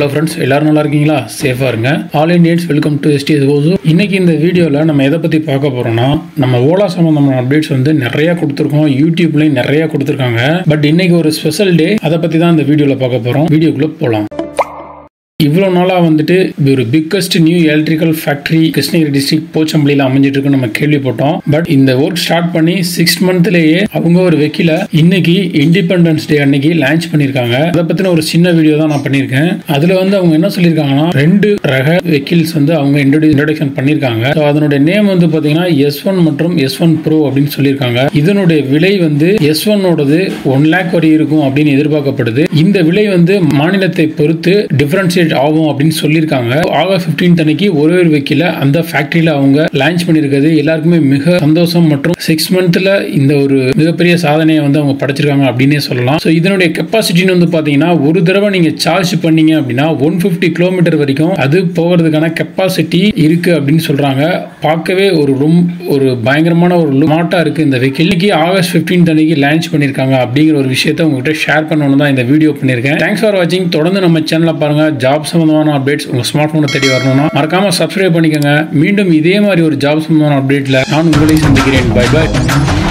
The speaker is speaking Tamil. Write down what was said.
ஹலோ ஃப்ரெண்ட்ஸ் எல்லாரும் நல்லா இருக்கீங்களா சேஃபாக இருங்க ஆல் இண்டியன்ஸ் வெல்கம் டு எஸ்டி ஓசு இன்னைக்கு இந்த வீடியோவில் நம்ம எதை பற்றி பார்க்க போகிறோம்னா நம்ம ஓலா சம்மந்தமான அப்டேட்ஸ் வந்து நிறையா கொடுத்துருக்கோம் யூடியூப்லேயும் நிறையா கொடுத்துருக்காங்க பட் இன்னைக்கு ஒரு ஸ்பெஷல் டே அதை பற்றி தான் இந்த வீடியோவில் பார்க்க போகிறோம் வீடியோக்குள்ளே போகலாம் இவ்வளோ நாளாக வந்துட்டு ஒரு biggest new electrical factory Krishnagiri district போச்சம்பள்ளியில் அமைஞ்சிட்டு இருக்குன்னு நம்ம கேள்விப்பட்டோம் பட் இந்த ஒர்க் ஸ்டார்ட் பண்ணி சிக்ஸ் மந்த்லேயே அவங்க ஒரு வெக்கில இன்னைக்கு இண்டிபெண்டன்ஸ் டே அன்னைக்கு லான்ச் பண்ணியிருக்காங்க அதை பற்றின ஒரு சின்ன வீடியோ தான் நான் பண்ணியிருக்கேன் அதில் வந்து அவங்க என்ன சொல்லியிருக்காங்கன்னா ரெண்டு ரக வெக்கில்ஸ் வந்து அவங்க இன்ட்ரடியூஷன் பண்ணியிருக்காங்க ஸோ அதனுடைய நேம் வந்து பார்த்தீங்கன்னா எஸ் ஒன் மற்றும் எஸ் ஒன் ப்ரோ அப்படின்னு சொல்லியிருக்காங்க இதனுடைய விலை வந்து எஸ் ஒன்னோடது ஒன் லேக் வரை இருக்கும் அப்படின்னு எதிர்பார்க்கப்படுது இந்த விலை வந்து மாநிலத்தை பொறுத்து டிஃபரன்ஷியேட் ஆகும் அப்படின்னு சொல்லியிருக்காங்க ஆகஸ்ட் பிப்டீன் அன்னைக்கு ஒரு ஒரு வெக்கில அந்த ஃபேக்டரியில அவங்க லான்ச் பண்ணியிருக்கிறது எல்லாருக்குமே மிக சந்தோஷம் மற்றும் சிக்ஸ் மந்த்ல இந்த ஒரு மிகப்பெரிய சாதனையை வந்து அவங்க படைச்சிருக்காங்க அப்படின்னே சொல்லலாம் ஸோ இதனுடைய கெப்பாசிட்டின்னு வந்து பார்த்தீங்கன்னா ஒரு தடவை நீங்க சார்ஜ் பண்ணீங்க அப்படின்னா ஒன் ஃபிஃப்டி கிலோமீட்டர் வரைக்கும் அது போகிறதுக்கான கெப்பாசிட்டி இருக்கு அப்படின்னு சொல்றாங்க பார்க்கவே ஒரு ரொம்ப ஒரு பயங்கரமான ஒரு மாட்டா இருக்கு இந்த வெஹிக்கிள் இன்னைக்கு ஆகஸ்ட் பிப்டீன் அன்னைக்கு லான்ச் பண்ணியிருக்காங்க அப்படிங்கிற ஒரு விஷயத்தை உங்ககிட்ட ஷேர் பண்ணணும் தான் இந்த வீடியோ பண்ணியிருக்கேன் தேங்க்ஸ் ஃபார் வாட்சிங் தொடர்ந்து நம்ம சேனலை பாருங்க ஜாப் சம்பந்தமான அப்டேட்ஸ் உங்க ஸ்மார்ட் போனை தேடி வரணும்னா மறக்காம சப்ஸ்கிரைப் பண்ணிக்கோங்க மீண்டும் இதே மாதிரி ஒரு ஜாப் சம்பந்தமான அப்டேட்ல நான் உங்களை சந்திக்கிறேன் பை பை